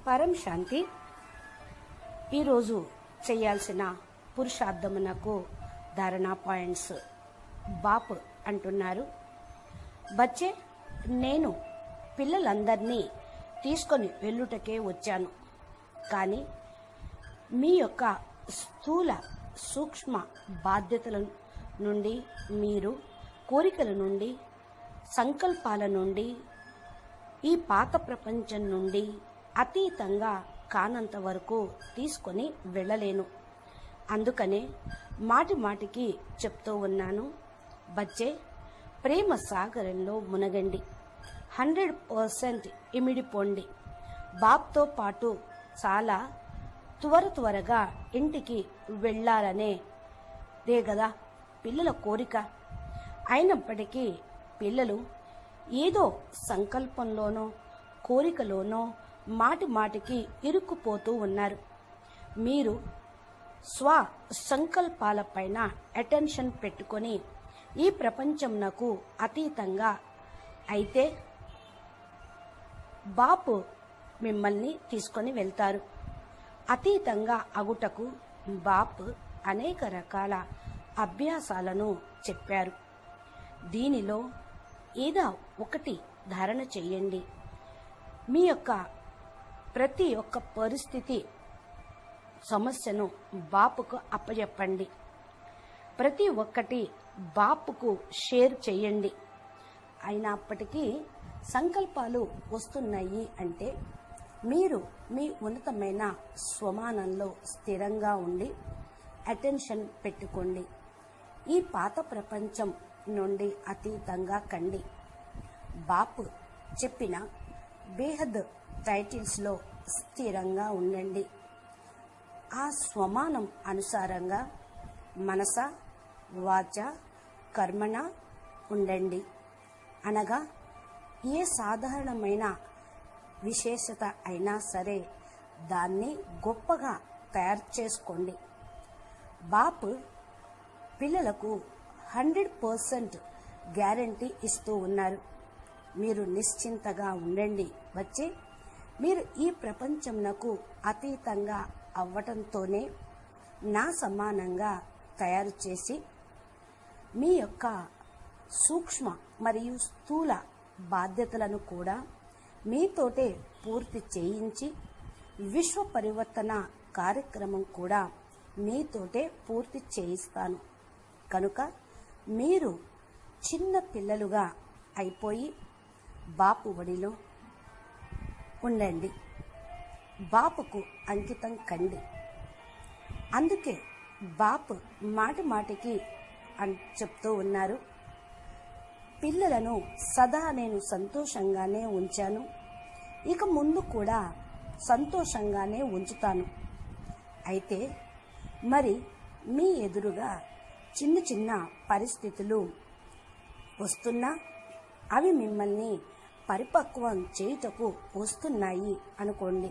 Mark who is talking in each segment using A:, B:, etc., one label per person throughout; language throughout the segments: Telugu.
A: పరం శాంతి ఈరోజు చేయాల్సిన పురుషార్థమునకు ధారణా పాయింట్స్ బాప్ అంటున్నారు బచ్చే నేను పిల్లలందరినీ తీసుకొని వెళ్ళుటకే వచ్చాను కానీ మీ యొక్క స్థూల సూక్ష్మ బాధ్యతల నుండి మీరు కోరికల నుండి సంకల్పాల నుండి ఈ పాత ప్రపంచం నుండి అతీతంగా కానంత వరకు తీసుకొని వెళ్ళలేను అందుకనే మాటి మాటికి చెప్తూ ఉన్నాను బచ్చే ప్రేమ సాగరంలో మునగండి హండ్రెడ్ పర్సెంట్ ఇమిడిపోండి బాబ్తో పాటు చాలా త్వర త్వరగా ఇంటికి వెళ్ళాలనే దే కదా పిల్లల కోరిక అయినప్పటికీ పిల్లలు ఏదో సంకల్పంలోనో కోరికలోనో మాటి మాటికి ఇరుక్కుపోతూ ఉన్నారు మీరు స్వ సంకల్పాలపైన అటెన్షన్ పెట్టుకొని ఈ ప్రపంచంనకు అతీతంగా అయితే బాపు మిమ్మల్ని తీసుకొని వెళ్తారు అతీతంగా అగుటకు బాప్ అనేక రకాల అభ్యాసాలను చెప్పారు దీనిలో ఏదో ఒకటి ధారణ చెయ్యండి మీ యొక్క ప్రతి ఒక్క పరిస్థితి సమస్యను బాపుకు అప్పచెప్పండి ప్రతి ఒక్కటి బాపుకు షేర్ చేయండి అయినప్పటికీ సంకల్పాలు వస్తున్నాయి అంటే మీరు మీ ఉన్నతమైన స్వమానంలో స్థిరంగా ఉండి అటెన్షన్ పెట్టుకోండి ఈ పాత ప్రపంచం నుండి అతీతంగా కండి బాపు చెప్పిన బేహద్ టైటిల్స్లో స్థిరంగా ఉండండి ఆ స్వమానం అనుసారంగా మనస వాచ కర్మణ ఉండండి అనగా ఏ సాధారణమైన విశేషత అయినా సరే దాన్ని గొప్పగా తయారు చేసుకోండి బాప్ పిల్లలకు హండ్రెడ్ పర్సెంట్ గ్యారంటీ ఇస్తూ ఉన్నారు మీరు నిశ్చింతగా ఉండండి వచ్చి మీరు ఈ ప్రపంచంనకు అతీతంగా అవ్వటంతోనే నా సమానంగా తయారు చేసి మీ యొక్క సూక్ష్మ మరియు స్థూల బాధ్యతలను కూడా మీతోటే పూర్తి చేయించి విశ్వ పరివర్తన కార్యక్రమం కూడా మీతోటే పూర్తి చేయిస్తాను కనుక మీరు చిన్న పిల్లలుగా అయిపోయి బాపు వడిలో ఉండండి బాపుకు అంకితం కండి అందుకే బాపు మాటి మాటికి అని చెప్తూ ఉన్నారు పిల్లలను సదా నేను సంతోషంగానే ఉంచాను ఇక ముందు కూడా సంతోషంగానే ఉంచుతాను అయితే మరి మీ ఎదురుగా చిన్న చిన్న పరిస్థితులు వస్తున్నా అవి మిమ్మల్ని పరిపక్వం చేయుటకు వస్తున్నాయి అనుకోండి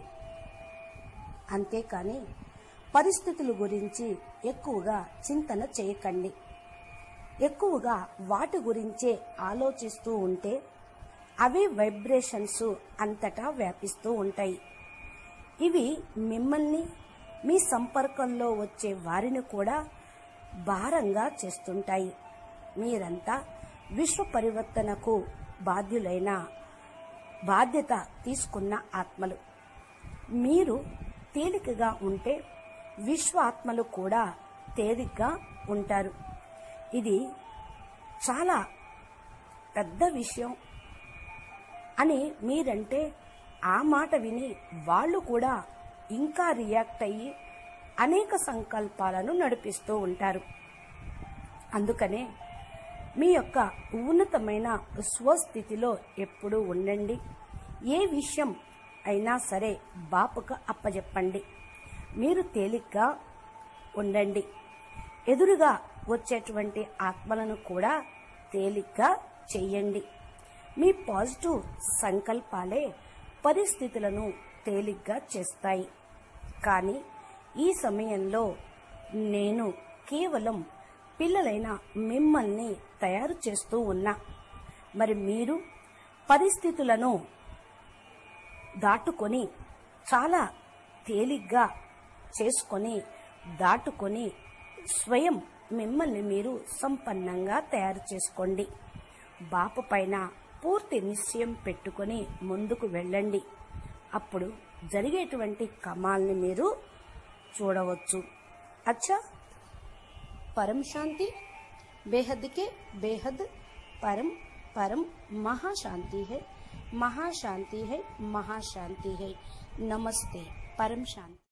A: అంతేకాని పరిస్థితుల గురించి ఎక్కువగా చింతన చేయకండి ఎక్కువగా వాటి గురించే ఆలోచిస్తూ ఉంటే అవే వైబ్రేషన్స్ అంతటా వ్యాపిస్తూ ఉంటాయి ఇవి మిమ్మల్ని మీ సంపర్కంలో వచ్చే వారిని కూడా భారంగా చేస్తుంటాయి మీరంతా విశ్వ పరివర్తనకు బాధ్యులైన బాధ్యత తీసుకున్న ఆత్మలు మీరు తేలికగా ఉంటే విశ్వ ఆత్మలు కూడా తేలిగ్గా ఉంటారు ఇది చాలా పెద్ద విషయం అని మీరంటే ఆ మాట విని వాళ్ళు కూడా ఇంకా రియాక్ట్ అయ్యి అనేక సంకల్పాలను నడిపిస్తూ ఉంటారు అందుకనే మీ యొక్క ఉన్నతమైన స్వస్థితిలో ఎప్పుడూ ఉండండి ఏ విషయం అయినా సరే బాపుకు అప్పజెప్పండి మీరు తేలిగ్గా ఉండండి ఎదురుగా వచ్చేటువంటి ఆత్మలను కూడా తేలిగ్గా చెయ్యండి మీ పాజిటివ్ సంకల్పాలే పరిస్థితులను తేలిగ్గా చేస్తాయి కానీ ఈ సమయంలో నేను కేవలం పిల్లలైన మిమ్మల్ని తయారు చేస్తూ ఉన్నా మరి మీరు పరిస్థితులను దాటుకొని చాలా తేలిగ్గా చేసుకొని దాటుకొని స్వయం మిమ్మల్ని మీరు సంపన్నంగా తయారు చేసుకోండి బాపు పైన పూర్తి నిశ్చయం పెట్టుకొని ముందుకు వెళ్ళండి అప్పుడు జరిగేటువంటి కమాల్ని మీరు చూడవచ్చు అచ్చా परम शांति बेहद के बेहद परम परम महाशांति है महाशांति है महाशांति है नमस्ते परम शांति